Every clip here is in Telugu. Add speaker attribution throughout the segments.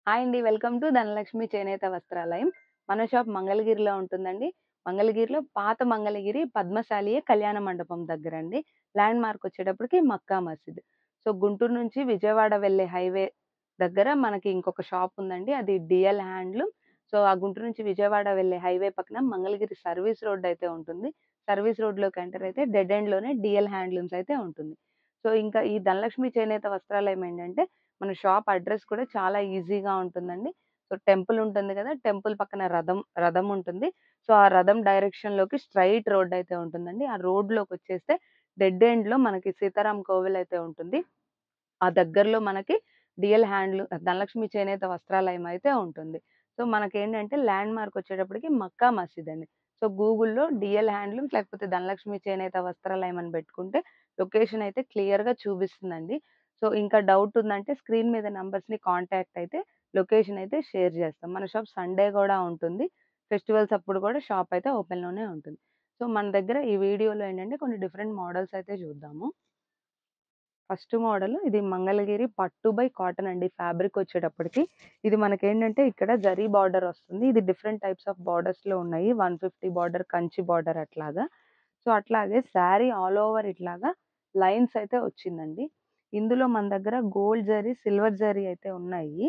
Speaker 1: హాయ్ అండి. వెల్కమ్ టు ధనలక్ష్మి చేనేత వస్త్రాలయం. మన షాప్ మంగళగిరిలో ఉంటుందండి. మంగళగిరిలో పాత మంగళగిరి పద్మశాలియే కళ్యాణ మండపం దగ్గరండి. ల్యాండ్ మార్క్ వచ్చేటప్పటికి మక్కా మసీద్. సో, గుంటూరు నుంచి విజయవాడ వెళ్ళే హైవే దగ్గర మనకి ఇంకొక షాప్ ఉందండి. అది డిఎల్ హ్యాండ్లూమ్. సో, ఆ గుంటూరు నుంచి విజయవాడ వెళ్ళే హైవే పక్కన మంగళగిరి సర్వీస్ రోడ్ అయితే ఉంటుంది. సర్వీస్ రోడ్‌లోకి ఎంటర్ అయితే డెడ్ ఎండ్‌లోనే డిఎల్ హ్యాండ్లూమ్స్ అయితే ఉంటుంది. సో, ఇంకా ఈ ధనలక్ష్మి చేనేత వస్త్రాలయం ఏంటంటే మన షాప్ అడ్రెస్ కూడా చాలా ఈజీగా ఉంటుందండి. సో, టెంపుల్ ఉంటుంది గదా! టెంపుల్ పక్కన రథం రథం ఉంటుంది. సో, ఆ రథం డైరెక్షన్‌లోకి స్ట్రెయిట్ రోడ్ అయితే ఉంటుందండి. ఆ రోడ్‌లోకొచ్చేస్తే డెడ్ ఎండ్‌లో మనకి సీతారాం కోవిల్ అయితే ఉంటుంది. ఆ దగ్గరలో మనకి డిఎల్ హ్యాండ్లూమ్ ధనలక్ష్మి చేనేత వస్త్రాలయం అయితే ఉంటుంది. సో, మనకేంటంటే ల్యాండ్ మార్క్ వచ్చేటప్పటికి మక్కా మసీద్ అండి. సో, గూగుల్‌లో డిఎల్ హ్యాండ్లూమ్స్ లేకపోతే ధనలక్ష్మి చేనేత వస్త్రాలయం అని పెట్టుకుంటే లొకేషన్ అయితే క్లియర్‌గా చూపిస్తుందండి. సో, ఇంకా డౌట్ ఉందంటే స్క్రీన్ మీద నంబర్స్‌ని కాంటాక్ట్ అయితే లొకేషన్ అయితే షేర్ చేస్తాం. మన షాప్ సండే గూడా ఉంటుంది. ఫెస్టివల్స్ అప్పుడు కూడా షాప్ అయితే ఓపెన్‌లోనే ఉంటుంది. సో, మన దగ్గర ఈ వీడియోలో ఏంటంటే కొన్ని డిఫరెంట్ మోడల్స్ అయితే చూద్దాము. ఫస్ట్ మోడల్ ఇది మంగళగిరి పట్టు బై కాటన్ అండి. ఫ్యాబ్రిక్ వచ్చేటప్పటికి ఇది మనకేంటంటే ఇక్కడ జరీ బార్డర్ వస్తుంది. ఇది డిఫరెంట్ టైప్స్ ఆఫ్ బార్డర్స్‌లో ఉన్నాయి. 150 బార్డర్, కంచి బార్డర్ అట్లాగా. సో, అట్లాగే శారీ ఆల్ ఓవర్ ఇట్లాగా లైన్స్ అయితే వచ్చిందండి. ఇందులో మన దగ్గర గోల్డ్ జరీ, సిల్వర్ జరీ అయితే ఉన్నాయి.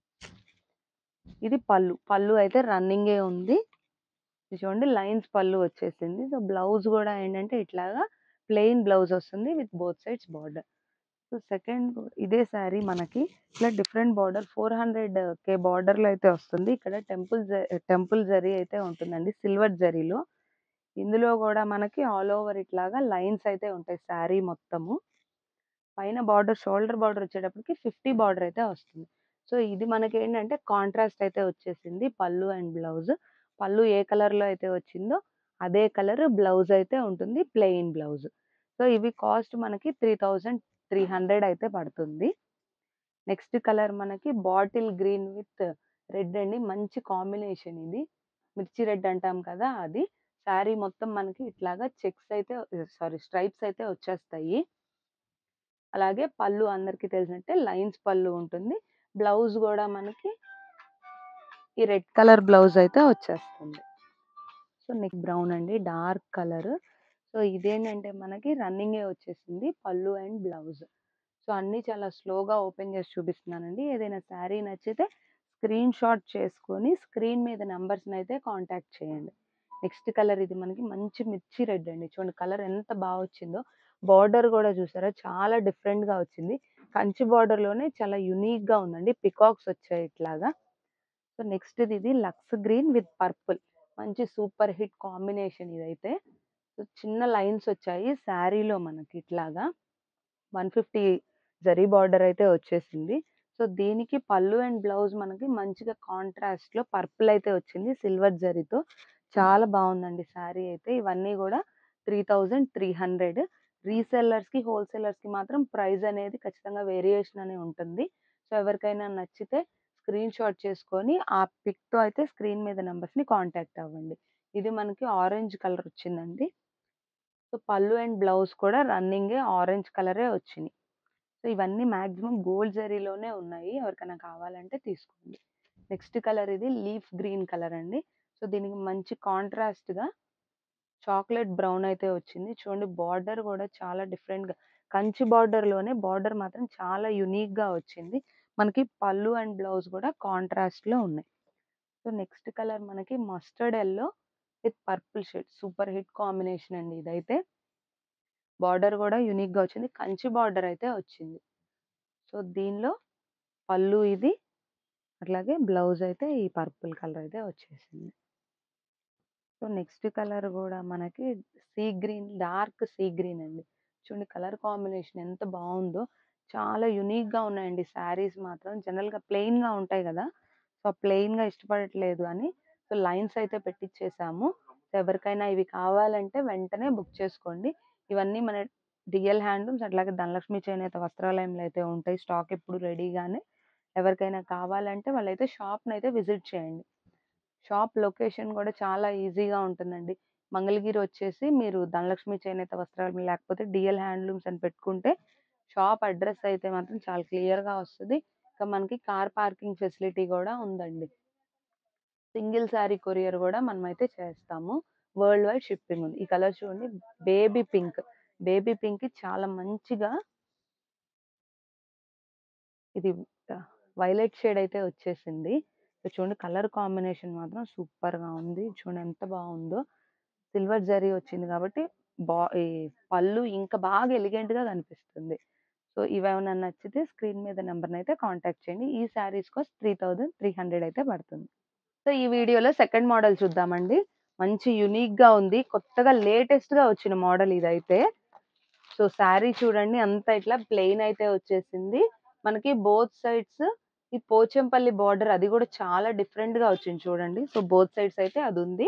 Speaker 1: ఇది పళ్ళు. పళ్ళు అయితే రన్నింగే ఉంది. ఇది చూడండి లైన్స్ పళ్ళు వచ్చేసింది. సో, బ్లౌజ్ గూడా ఏంటంటే ఇట్లాగా ప్లెయిన్ బ్లౌజ్ వస్తుంది with both sides border. So, second ఇదే శారీ మనకి ఇట్లా డిఫరెంట్ బార్డర్ 400 కే బార్డర్‌లో అయితే వస్తుంది. ఇక్కడ టెంపుల్ జ టెంపుల్ జరీ అయితే ఉంటుందండి సిల్వర్ జరీలో. ఇందులో గూడా మనకి ఆల్ ఓవర్ ఇట్లాగా లైన్స్ అయితే ఉంటాయి శారీ మొత్తము. పైన బార్డర్ షోల్డర్ బార్డర్ వచ్చేటప్పటికి 50 బార్డర్ అయితే వస్తుంది. సో, ఇది మనకేంటంటే కాంట్రాస్ట్ అయితే వచ్చేసింది పళ్ళు అండ్ బ్లౌజ్. పళ్ళు ఏ కలర్‌లో అయితే వచ్చిందో అదే కలర్ బ్లౌజ్ అయితే ఉంటుంది. Plain blouse. సో, ఇవి కాస్ట్ మనకి 3300 అయితే పడుతుంది. నెక్స్ట్ కలర్ మనకి బాటిల్ గ్రీన్ విత్ రెడ్ అండి. మంచి కాంబినేషన్ ఇది. మిర్చి రెడ్ అంటాం కదా! అది. శారీ మొత్తం మనకి ఇట్లాగా చెక్స్ అయితే సారీ స్ట్రైప్స్ అయితే వచ్చేస్తాయి. అలాగే పళ్ళు అందరికీ తెలిసినట్టే లైన్స్ పళ్ళు ఉంటుంది. బ్లౌజ్ గూడా మనకి ఈ రెడ్ కలర్ బ్లౌజ్ అయితే వచ్చేస్తుంది. సో, నెక్ బ్రౌన్ అండి. Dark colour. సో, ఇదేంటంటే మనకి రన్నింగే వచ్చేసింది పళ్ళు అండ్ బ్లౌజ్. సో, అన్నీ చాలా స్లోగా ఓపెన్ చేసి చూపిస్తున్నానండి. ఏదైనా శారీ నచ్చితే స్క్రీన్ షాట్ చేసుకొని స్క్రీన్ మీద నంబర్స్‌నైతే కాంటాక్ట్ చేయండి. నెక్స్ట్ కలర్ ఇది మనకి మంచి మిర్చి రెడ్ అండి. చూడండి కలర్ ఎంత బా వచ్చిందో. బార్డర్ గూడా చూసారా చాలా డిఫరెంట్‌గా వచ్చింది. కంచి బార్డర్‌లోనే చాలా యూనిక్‌గా ఉందండి. పికాక్స్ వచ్చాయి ఇట్లాగా. సో, నెక్స్ట్‌ది ఇది లక్స్ గ్రీన్ విత్ పర్పుల్. మంచి సూపర్ హిట్ కాంబినేషన్ ఇదైతే. సో, చిన్న లైన్స్ వచ్చాయి శారీలో మనకి ఇట్లాగా. 150 జరీ బార్డర్ అయితే వచ్చేసింది. సో, దీనికి పళ్ళు అండ్ బ్లౌజ్ మనకి మంచిగా కాంట్రాస్ట్‌లో పర్పుల్ అయితే వచ్చింది సిల్వర్ జరీతో. చాలా బావుందండి శారీ అయితే. ఇవన్నీ గూడా 3300 రీసెల్లర్స్‌కి, హోల్‌సేలర్స్‌కి మాత్రం ప్రైస్ అనేది ఖచ్చితంగా వేరియేషన్ అని ఉంటుంది. సో, ఎవరికైనా నచ్చితే స్క్రీన్ షాట్ చేసుకొని ఆ పిక్‌తో అయితే స్క్రీన్ మీద నంబర్స్‌ని కాంటాక్ట్ అవ్వండి. ఇది మనకి ఆరెంజ్ కలర్ వచ్చిందండి. సో, పళ్ళు అండ్ బ్లౌజ్ కూడా రన్నింగే ఆరెంజ్ కలరే వచ్చినియి. సో, ఇవన్నీ మాక్సిమం గోల్డ్ జరీలోనే ఉన్నాయి. ఎవరికైనా కావాలంటే తీసుకోండి. నెక్స్ట్ కలర్ ఇది లీఫ్ గ్రీన్ కలర్ అండి. సో, దీనికి మంచి కాంట్రాస్ట్‌గా చాక్లేట్ బ్రౌన్ అయితే వచ్చింది. చూడండి బార్డర్ గూడా చాలా డిఫరెంట్‌గా కంచి బార్డర్‌లోనే బార్డర్ మాత్రం చాలా యూనిక్‌గా వచ్చింది. మనకి పళ్ళు అండ్ బ్లౌజ్ గూడా కాంట్రాస్ట్‌లో ఉన్నాయి. సో, నెక్స్ట్ కలర్ మనకి mustard yellow with purple shade super hit combination అండి ఇదైతే. బార్డర్ గూడా యూనిక్‌గా వచ్చింది. కంచి బార్డర్ అయితే వచ్చింది. సో, దీనిలో పళ్ళు ఇది. అట్లాగే బ్లౌజ్ అయితే ఈ పర్పుల్ కలర్ అయితే వచ్చేసింది. సో, నెక్స్ట్ కలర్ గూడా మనకి sea green dark sea green అండి. చూడండి కలర్ కాంబినేషన్ ఎంత బావుందో. చాలా యూనిక్‌గా ఉన్నాయండి శారీస్ మాత్రం. జనరల్‌గా ప్లెయిన్‌గా ఉంటాయి గదా! సో, ప్లెయిన్‌గా ఇష్టపడట్లేదు అని సో, లైన్స్ అయితే పెట్టిచ్చేసాము. సో, ఎవరికైనా ఇవి కావాలంటే వెంటనే బుక్ చేసుకోండి. ఇవన్నీ మన డిఎల్ హ్యాండ్లూమ్స్ అట్లాగే ధనలక్ష్మి చేనేత వస్త్రాలయంలో అయితే ఉంటాయి. స్టాక్ ఎప్పుడు రెడీగానే. ఎవరికైనా కావాలంటే వాళ్ళైతే షాప్‌నైతే విజిట్ చేయండి. షాప్ లొకేషన్ గూడా చాలా ఈజీగా ఉంటుందండి. మంగళగిరి వచ్చేసి మీరు ధనలక్ష్మి చేనేత వస్త్రాలు లేకపోతే డిఎల్ హ్యాండ్లూమ్స్ అని పెట్టుకుంటే షాప్ అడ్రెస్ అయితే మాత్రం చాలా క్లియర్‌గా వస్తది. ఇక సో, మనకి కార్ పార్కింగ్ ఫెసిలిటీ గూడా ఉందండి. సింగిల్ శారీ కొరియర్ గూడా మనమైతే చేస్తాము. వరల్డ్ వైడ్ షిప్పింగ్ ఉంది. ఈ కలర్ చూడండి బేబీ పింక్. బేబీ పింక్‌కి చాలా మంచిగా ఇది ఆహ్, వైలెట్ షేడ్ అయితే వచ్చేసింది. సో, చూడండి కలర్ కాంబినేషన్ మాత్రం సూపర్‌గా ఉంది. చూడండి ఎంత బావుందో. సిల్వర్ జరీ వచ్చింది కాబట్టి బా ఈ పళ్ళు ఇంకా బాగా ఎలిగెంట్‌గా కనిపిస్తుంది. సో, ఇవేమన్నా నచ్చితే స్క్రీన్ మీద నంబర్‌నైతే కాంటాక్ట్ చేయండి. ఈ శారీస్ కాస్ట్ 3300 అయితే పడుతుంది. సో, ఈ వీడియోలో సెకండ్ మోడల్ చూద్దామండి. మంచి యూనిక్‌గా ఉంది. కొత్తగా లేటెస్ట్‌గా వచ్చిన మోడల్ ఇదైతే. సో, శారీ చూడండి అంతా ఇట్లా ప్లెయిన్ అయితే వచ్చేసింది. మనకి బోత్ సైడ్స్ ఈ పోచంపల్లి బోర్డర్ అది గూడా చాలా డిఫరెంట్‌గా వచ్చింది చూడండి. సో, బోత్ సైడ్స్ అయితే అదుంది.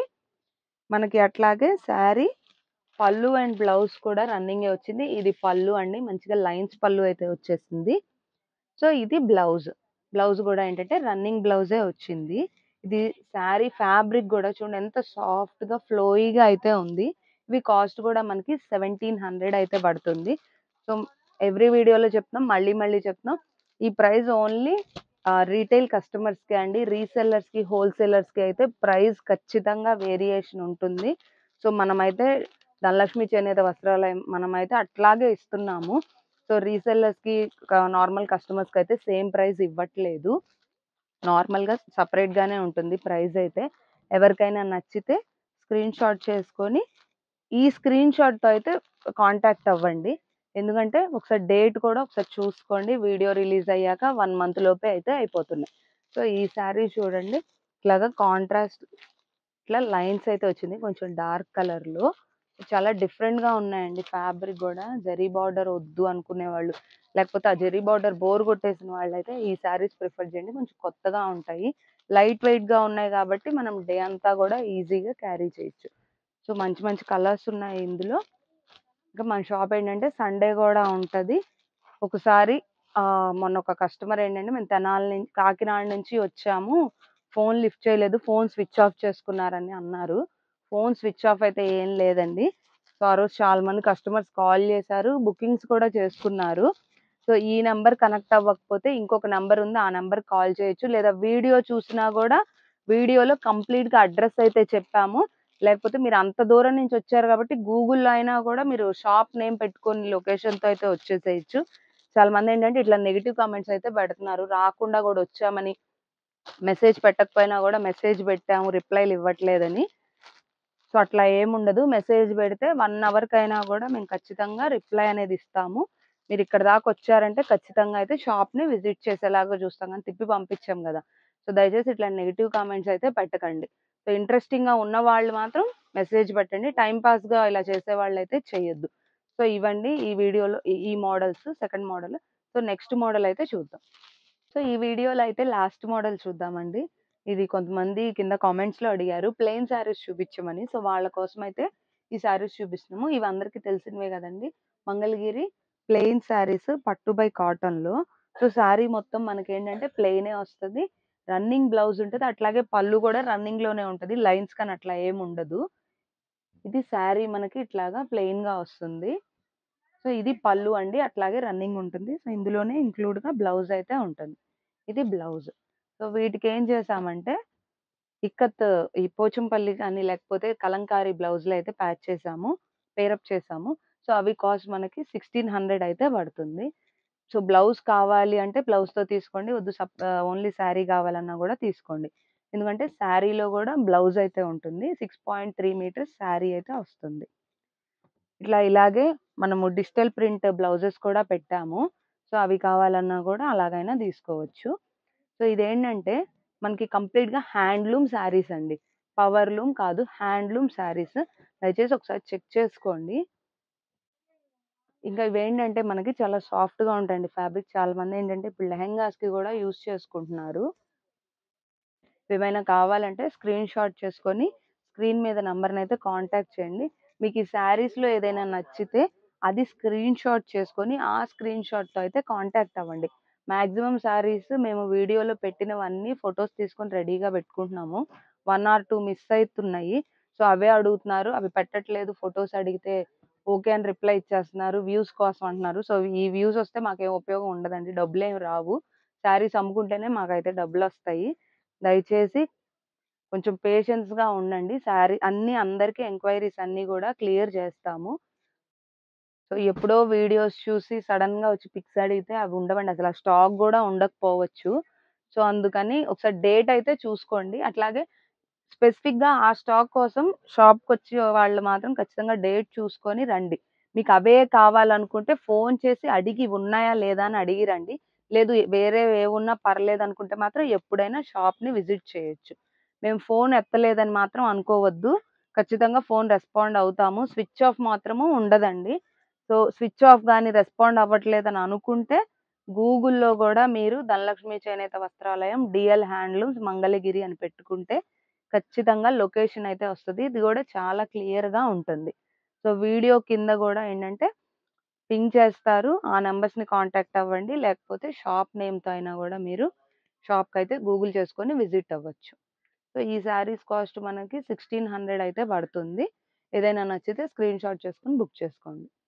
Speaker 1: మనకి అట్లాగే శారీ పళ్ళు అండ్ బ్లౌజ్ కూడా రన్నింగే వచ్చింది. ఇది పళ్ళు అండి. మంచిగా లైన్స్ పళ్ళు అయితే వచ్చేసింది. సో, ఇది బ్లౌజ్. బ్లౌజ్ గూడా ఏంటంటే రన్నింగ్ బ్లౌజే వచ్చింది. ఇది శారీ ఫ్యాబ్రిక్ గూడా చూడండి ఎంత సాఫ్ట్‌గా ఫ్లోయీగా అయితే ఉంది. ఇవి కాస్ట్ గూడా మనకి 1700 అయితే పడుతుంది. సో, ఎవ్రీ వీడియోలో చెప్తున్నాం. మళ్ళీ మళ్ళీ చెప్తున్నాం. ఈ ప్రైస్ ఓన్లీ ఆహ్, రీటైల్ కస్టమర్స్‌కే అండి. రీసెల్లర్స్‌కి, హోల్‌సేలర్స్‌కి అయితే ప్రైస్ ఖచ్చితంగా వేరియేషన్ ఉంటుంది. సో, మనమైతే ధనలక్ష్మి చేనేత వస్త్రాలయం మనమైతే అట్లాగే ఇస్తున్నాము. సో, రీసెల్లర్స్‌కి క నార్మల్ కస్టమర్స్‌కైతే సేమ్ ప్రైస్ ఇవ్వట్లేదు. నార్మల్‌గా సెపరేట్‌గానే ఉంటుంది ప్రైస్ అయితే. ఎవరికైనా నచ్చితే స్క్రీన్ షాట్ చేసుకొని, ఈ స్క్రీన్ షాట్‌తో అయితే కాంటాక్ట్ అవ్వండి. ఎందుకంటే ఒకసారి డేట్ కూడా ఒకసారి చూసుకోండి. వీడియో రిలీజ్ అయ్యాక 1 మంత్ లోపే అయితే అయిపోతున్నాయి. సో, ఈ శారీ చూడండి ఇట్లాగా కాంట్రాస్ట్ ఇట్లా లైన్స్ అయితే వచ్చింది. కొంచెం డార్క్ కలర్‌లో. చాలా డిఫరెంట్‌గా ఉన్నాయండి ఫ్యాబ్రిక్ గూడా. జరీ బార్డర్ వద్దు అనుకునేవాళ్ళు, లేకపోతే ఆ జరీ బార్డర్ బోర్ కొట్టేసిన వాళ్ళైతే ఈ శారీస్ ప్రిఫర్ చేయండి. కొంచెం కొత్తగా ఉంటాయి. లైట్ వెయిట్‌గా ఉన్నాయి కాబట్టి మనం డే అంతా గూడా ఈజీగా క్యారీ చేయొచ్చు. సో, మంచి మంచి కలర్స్ ఉన్నాయి ఇందులో. ఇంకా మన షాప్ ఏంటంటే సండే గూడా ఉంటది. ఒకసారి ఆహ్, మొన్న ఒక కస్టమర్ ఏంటంటే మేము తెనాలి నుంచి కాకినాడ నుంచి వచ్చాము. ఫోన్ లిఫ్ట్ చేయలేదు. ఫోన్ స్విచ్ ఆఫ్ చేసుకున్నారని అన్నారు. ఫోన్ స్విచ్ ఆఫ్ అయితే ఏం లేదండి. సో, ఆ రోజు చాలా మంది కస్టమర్స్ కాల్ చేశారు. బుకింగ్స్ కూడా చేసుకున్నారు. సో, ఈ నంబర్ కనెక్ట్ అవ్వకపోతే ఇంకొక నంబర్ ఉంది. ఆ నంబర్‌కి కాల్ చేయొచ్చు. లేదా వీడియో చూసినా గూడా వీడియోలో కంప్లీట్‌గా అడ్రెస్ అయితే చెప్పాము. లేకపోతే మీరు అంత దూరం నుంచి వచ్చారు కాబట్టి గూగుల్‌లో అయినా గూడా మీరు షాప్ నేమ్ పెట్టుకొని లొకేషన్‌తో అయితే వచ్చేసేయొచ్చు. చాలా మంది ఏంటంటే ఇట్లా నెగెటివ్ కామెంట్స్ అయితే పెడుతున్నారు. రాకుండా గూడా వచ్చామని, మెసేజ్ పెట్టకపోయినా గూడా మెసేజ్ పెట్టాము రిప్లైలు ఇవ్వట్లేదని. సో, అట్లా ఏముండదు. మెసేజ్ పెడితే 1 అవర్‌కైనా గూడా మేము ఖచ్చితంగా రిప్లై అనేది ఇస్తాము. మీరు ఇక్కడి దాకా వచ్చారంటే ఖచ్చితంగా అయితే షాప్‌ని విజిట్ చేసేలాగా చూస్తాం గానీ తిప్పి పంపించం గదా! సో, దయచేసి ఇట్లా నెగెటివ్ కామెంట్స్ అయితే పెట్టకండి. సో, ఇంట్రెస్టింగ్‌గా ఉన్నవాళ్ళు మాత్రం మెసేజ్ పెట్టండి. టైమ్ పాస్‌గా ఇలా చేసేవాళ్ళైతే చెయ్యొద్దు. సో, ఇవండి ఈ వీడియోలో ఈ ఈ models second model. So, next model అయితే చూద్దాం. సో, ఈ వీడియోలో అయితే లాస్ట్ మోడల్ చూద్దామండి. ఇది కొంతమంది కింద కామెంట్స్‌లో అడిగారు. ప్లెయిన్ శారీస్ చూపించమని. సో, వాళ్ళ కోసమైతే ఈ శారీస్ చూపిస్తున్నాము. ఇవి అందరికీ తెలిసినవే గదండీ! మంగళగిరి ప్లెయిన్ శారీస్ పట్టు బై కాటన్‌లో. సో, శారీ మొత్తం మనకేంటంటే ప్లెయినే వస్తది. రన్నింగ్ బ్లౌజ్ ఉంటది. అట్లాగే పళ్ళు గూడా రన్నింగ్‌లోనే ఉంటది. లైన్స్ కానీ అట్లా ఏముండదు. ఇది శారీ మనకి ఇట్లాగా ప్లెయిన్‌గా వస్తుంది. సో, ఇది పళ్ళు అండి. అట్లాగే రన్నింగ్ ఉంటుంది. సో, ఇందులోనే ఇంక్లూడ్‌గా బ్లౌజ్ అయితే ఉంటుంది. ఇది బ్లౌజ్. సో, వీటికేం చేశామంటే ఇక్కత్ ఈ పోచంపల్లి గాని, లేకపోతే కలంకారీ బ్లౌజ్‌లు అయితే ప్యాచ్ చేశాము. పేరప్ చేశాము. సో, అవి కాస్ట్ మనకి 1600 అయితే పడుతుంది. సో, బ్లౌజ్ కావాలి అంటే బ్లౌజ్‌తో తీసుకోండి. వద్దు సప్ ఆహ్, ఓన్లీ శారీ కావాలన్నా గూడా తీసుకోండి. ఎందుకంటే శారీలో గూడా బ్లౌజ్ అయితే ఉంటుంది. 6.3 మీటర్స్ శారీ అయితే వస్తుంది. ఇట్లా ఇలాగే మనము డిజిటల్ ప్రింట్ బ్లౌజెస్ కూడా పెట్టాము. సో, అవి కావాలన్నా గూడా అలాగైనా తీసుకోవచ్చు. సో, ఇదేంటంటే మనకి కంప్లీట్‌గా హ్యాండ్లూమ్ శారీస్ అండి. పవర్‌లూమ్ కాదు. హ్యాండ్లూమ్ శారీస్. దయచేసి ఒకసారి చెక్ చేసుకోండి. ఇంకా ఇవేంటంటే మనకి చాలా సాఫ్ట్‌గా ఉంటాయండి ఫ్యాబ్రిక్. చాలా మందేంటంటే ఇప్పుడు లెహెంగాస్‌కి గూడా యూజ్ చేసుకుంటున్నారు. ఏమైనా కావాలంటే స్క్రీన్ షాట్ చేసుకొని స్క్రీన్ మీద నంబర్‌నైతే కాంటాక్ట్ చేయండి. మీకు ఈ శారీస్‌లో ఏదైనా నచ్చితే అది స్క్రీన్ షాట్ చేసుకొని ఆ స్క్రీన్ షాట్‌తో అయితే కాంటాక్ట్ అవ్వండి. మాక్సిమం శారీస్ మేము వీడియోలో పెట్టినవన్నీ ఫోటోస్ తీసుకొని రెడీగా పెట్టుకుంటున్నాము. 1 ఆర్ 2 మిస్ అయితున్నాయి. సో, అవే అడుగుతున్నారు. అవి పెట్టట్లేదు. ఫోటోస్ అడిగితే ఓకే అని రిప్లై ఇచ్చేస్తున్నారు. వ్యూస్ కోసం అంటున్నారు. సో, ఈ వ్యూస్ వస్తే మాకేం ఉపయోగం ఉండదండి. డబ్బులేమి రావు. శారీస్ అమ్ముకుంటేనే మాకైతే డబ్బులొస్తాయి. దయచేసి కొంచెం పేషెన్స్‌గా ఉండండి. శారీ అన్నీ అందరికి ఎంక్వైరీస్ అన్నీ గూడా క్లియర్ చేస్తాము. సో, ఎప్పుడో వీడియోస్ చూసి సడెన్‌గా వచ్చి పిక్స్ అడిగితే అవి ఉండవండి. అసలు ఆ స్టాక్ గూడా ఉండకపోవచ్చు. సో, అందుకని ఒకసారి డేట్ అయితే చూసుకోండి. అట్లాగే స్పెసిఫిక్‌గా ఆ స్టాక్ కోసం షాప్‌కొచ్చే వాళ్ళు మాత్రం ఖచ్చితంగా డేట్ చూసుకొని రండి. మీకు అవే కావాలనుకుంటే ఫోను చేసి అడిగి ఉన్నాయా లేదా అని అడిగి రండి. లేదు వేరేవి ఏవున్నా పర్లేదనుకుంటే మాత్రం ఎప్పుడైనా షాప్‌ని విజిట్ చేయొచ్చు. మేము ఫోను ఎత్తలేదని మాత్రం అనుకోవద్దు. ఖచ్చితంగా ఫోను రెస్పాండ్ అవుతాము. స్విచ్ ఆఫ్ మాత్రము ఉండదండి. సో, స్విచ్ ఆఫ్ గాని, రెస్పాండ్ అవ్వట్లేదని అనుకుంటే గూగుల్‌లో గూడా మీరు ధనలక్ష్మి చేనేత వస్త్రాలయం, డీఎల్ హ్యాండ్లూమ్స్, మంగళగిరి అని పెట్టుకుంటే ఖచ్చితంగా లొకేషన్ అయితే వస్తది. ఇది గూడా చాలా క్లియర్‌గా ఉంటుంది. సో, వీడియో కింద గూడా ఏంటంటే పింగ్ చేస్తారు. ఆ నంబర్స్‌ని కాంటాక్ట్ అవ్వండి. లేకపోతే షాప్ నేమ్‌తో అయినా గూడా మీరు షాప్‌కైతే గూగుల్ చేసుకొని విజిట్ అవ్వచ్చు. సో, ఈ శారీస్ కాస్ట్ మనకి 1600 అయితే పడుతుంది. ఏదైనా నచ్చితే స్క్రీన్‌షాట్ చేసుకొని బుక్ చేసుకోండి.